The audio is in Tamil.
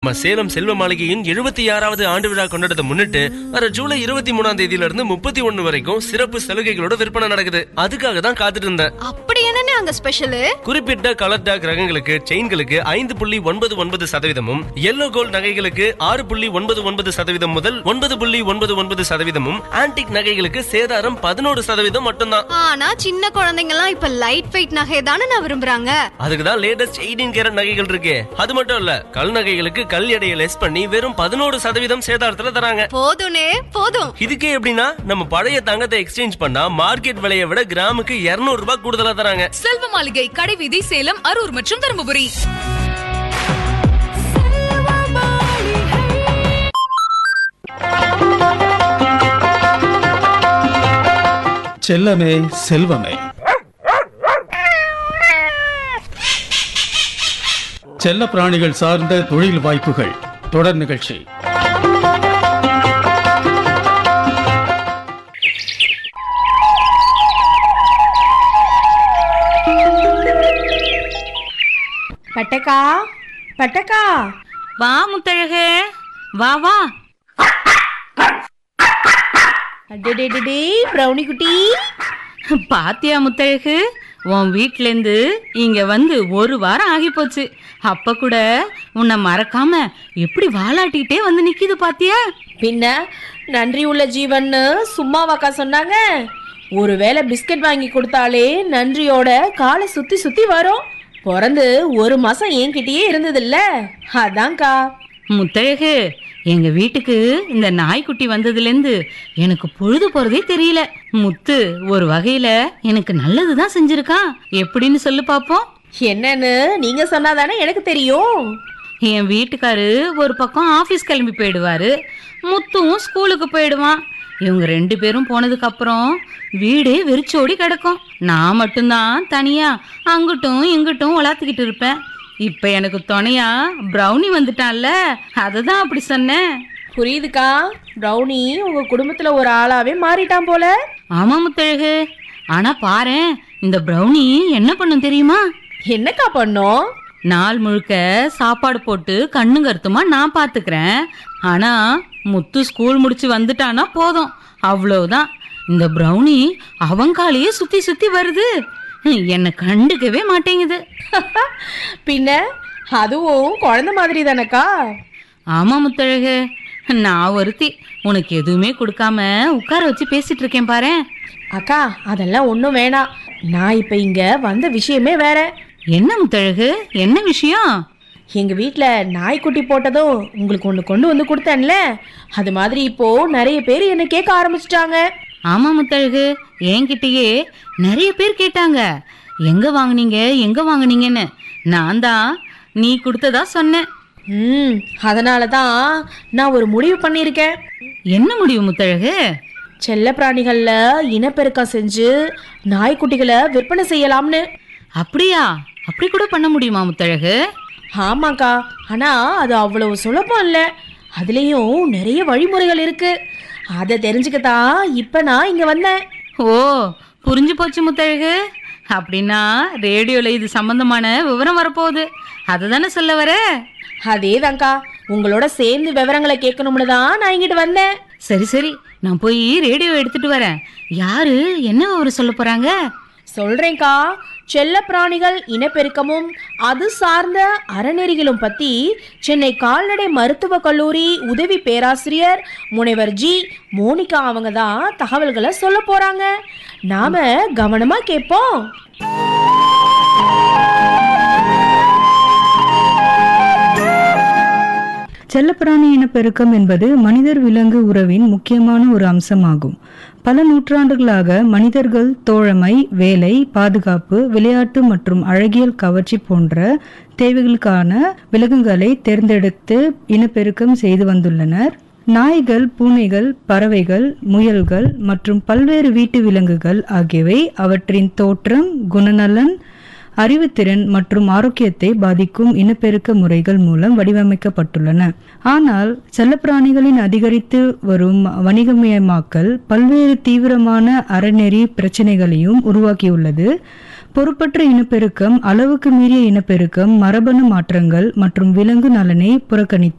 நம்ம சேலம் செல்வ மாளிகையின் எழுபத்தி ஆறாவது ஆண்டு விழா கொண்டாடத்தை முன்னிட்டு வர ஜூலை இருபத்தி மூணாம் தேதியில இருந்து முப்பத்தி ஒண்ணு வரைக்கும் சிறப்பு சலுகைகளோட விற்பனை நடக்குது அதுக்காக தான் காத்துட்டு இருந்தேன் அப்படி என்னன்னு அங்க ஸ்பெஷலு குறிப்பிட்ட கலர் டாக் ரகங்களுக்கு செயின்களுக்கு ஐந்து புள்ளி ஒன்பது ஒன்பது சதவீதமும் எல்லோ கோல்ட் நகைகளுக்கு ஆறு புள்ளி ஒன்பது ஒன்பது சதவீதம் முதல் ஒன்பது புள்ளி ஒன்பது ஒன்பது சதவீதமும் ஆன்டிக் நகைகளுக்கு சேதாரம் பதினோரு சதவீதம் மட்டும்தான் ஆனா சின்ன குழந்தைங்க எல்லாம் இப்ப லைட் வெயிட் நகை தானே நான் விரும்புறாங்க அதுக்கு தான் லேட்டஸ்ட் எயிட்டீன் கேரட் நகைகள் இருக்கு அது மட்டும் இல்ல கல் நகைகளுக்கு கல் எடையை லெஸ் பண்ணி வெறும் பதினோரு சதவீதம் சேதாரத்துல தராங்க போதும்னே போதும் இதுக்கே எப்படின்னா நம்ம பழைய தங்கத்தை எக்ஸ்சேஞ்ச் பண்ணா மார்க்கெட் விலையை விட கிராமுக்கு 200 ரூபாய் கூடுதலா தராங்க செல்வ மாளிகை கடைவீதி சேலம் அரூர் மற்றும் தருமபுரி செல்லமே செல்வமே செல்ல பிராணிகள் சார்ந்த தொழில் வாய்ப்புகள் தொடர் நிகழ்ச்சி பட்டக்கா பட்டக்கா வா முத்தழகு வா வா அடடடடே பிரவுனி குட்டி பாத்தியா முத்தழகு உன் வீட்லேருந்து இங்க வந்து ஒரு வாரம் ஆகி போச்சு அப்ப கூட உன்னை மறக்காம எப்படி வாலாட்டிக்கிட்டே வந்து நிக்குது பாத்தியா பின்ன நன்றி உள்ள ஜீவன்னு சும்மாவாக்கா சொன்னாங்க ஒருவேளை பிஸ்கட் வாங்கி கொடுத்தாலே நன்றியோட காலை சுத்தி சுத்தி வரும் பிறந்து ஒரு மாசம் என்கிட்டயே இருந்ததில்ல அதான்க்கா முத்தழகு எங்க வீட்டுக்கு இந்த நாய்க்குட்டி வந்ததுலேருந்து எனக்கு பொழுது போறதே தெரியல முத்து ஒரு வகையில எனக்கு நல்லதுதான் செஞ்சிருக்கான் எப்படின்னு சொல்லு பாப்போம் என்னன்னு நீங்க சொன்னாதானே எனக்கு தெரியும் என் வீட்டுக்காரு ஒரு பக்கம் ஆஃபீஸ் கிளம்பி போயிடுவாரு முத்தும் ஸ்கூலுக்கு போயிடுவான் இவங்க ரெண்டு பேரும் போனதுக்கு அப்புறம் வீடே வெறிச்சோடி கிடக்கும் நான் மட்டும்தான் தனியா அங்கிட்டும் இங்கிட்டும் உலாத்திக்கிட்டு இருப்பேன் இப்போ எனக்கு துணையா ப்ரௌனி வந்துட்டான்ல அதை தான் அப்படி சொன்னேன் புரியுதுக்கா பிரவுனி உங்க குடும்பத்துல ஒரு ஆளாவே மாறிட்டான் போல ஆமா முத்தழகு ஆனா பாரேன் இந்த ப்ரௌனி என்ன பண்ணும் தெரியுமா என்னக்கா பண்ணோம் நாள் முழுக்க சாப்பாடு போட்டு கண்ணு கருத்துமா நான் பாத்துக்கிறேன் ஆனா முத்து ஸ்கூல் முடிச்சு வந்துட்டானா போதும் அவ்வளவுதான் இந்த ப்ரௌனி அவங்காலேயே சுத்தி சுத்தி வருது என்னை கண்டுக்கவே மாட்டேங்குது பின்ன அதுவும் குழந்தை மாதிரி தானக்கா ஆமா முத்தழகு நான் ஒருத்தி உனக்கு எதுவுமே கொடுக்காம உட்கார வச்சு பேசிட்டு இருக்கேன் பாரேன் அக்கா அதெல்லாம் ஒன்றும் வேணாம் நான் இப்போ இங்க வந்த விஷயமே வேற என்ன முத்தழகு என்ன விஷயம் எங்க வீட்டில் நாய்க்குட்டி போட்டதும் உங்களுக்கு ஒன்று கொண்டு வந்து கொடுத்தேன்ல அது மாதிரி இப்போ நிறைய பேர் என்னை கேட்க ஆரம்பிச்சிட்டாங்க ஆமா முத்தழகு என்கிட்டயே நிறைய பேர் கேட்டாங்க எங்க வாங்குனீங்க எங்க வாங்குனீங்கன்னு நான் தான் நீ கொடுத்ததா சொன்னேன் ம் அதனால தான் நான் ஒரு முடிவு பண்ணியிருக்கேன் என்ன முடிவு முத்தழகு செல்ல பிராணிகளில் இனப்பெருக்கம் செஞ்சு நாய்க்குட்டிகளை விற்பனை செய்யலாம்னு அப்படியா அப்படி கூட பண்ண முடியுமா முத்தழகு ஆமாக்கா ஆனால் அது அவ்வளவு சுலபம் இல்லை அதுலேயும் நிறைய வழிமுறைகள் இருக்கு அதை தெரிஞ்சுக்கத்தான் இப்போ நான் இங்கே வந்தேன் ஓ புரிஞ்சு போச்சு முத்தழகு அப்படின்னா ரேடியோல இது சம்பந்தமான விவரம் வரப்போகுது அதை தானே சொல்ல வர அதேதான்க்கா உங்களோட சேர்ந்து விவரங்களை கேட்கணும்னு தான் நான் இங்கிட்டு வந்தேன் சரி சரி நான் போய் ரேடியோ எடுத்துட்டு வரேன் யாரு என்ன விவரம் சொல்ல போறாங்க சொல்றேன்க்கா செல்ல பிராணிகள் இனப்பெருக்கமும் அது சார்ந்த அறநெறிகளும் பத்தி சென்னை கால்நடை மருத்துவக் கல்லூரி உதவி பேராசிரியர் முனைவர் ஜி மோனிகா அவங்க தான் தகவல்களை சொல்ல போறாங்க நாம கவனமா கேட்போம் செல்லப்பிராணி இனப்பெருக்கம் என்பது மனிதர் விலங்கு உறவின் முக்கியமான ஒரு அம்சமாகும் பல நூற்றாண்டுகளாக மனிதர்கள் தோழமை வேலை பாதுகாப்பு விளையாட்டு மற்றும் அழகியல் கவர்ச்சி போன்ற தேவைகளுக்கான விலங்குகளை தேர்ந்தெடுத்து இனப்பெருக்கம் செய்து வந்துள்ளனர் நாய்கள் பூனைகள் பறவைகள் முயல்கள் மற்றும் பல்வேறு வீட்டு விலங்குகள் ஆகியவை அவற்றின் தோற்றம் குணநலன் அறிவுத்திறன் மற்றும் ஆரோக்கியத்தை பாதிக்கும் இனப்பெருக்க முறைகள் மூலம் வடிவமைக்கப்பட்டுள்ளன ஆனால் செல்லப்பிராணிகளின் அதிகரித்து வரும் வணிகமயமாக்கல் பல்வேறு தீவிரமான அறநெறி பிரச்சனைகளையும் உருவாக்கியுள்ளது பொறுப்பற்ற இனப்பெருக்கம் அளவுக்கு மீறிய இனப்பெருக்கம் மரபணு மாற்றங்கள் மற்றும் விலங்கு நலனை புறக்கணித்து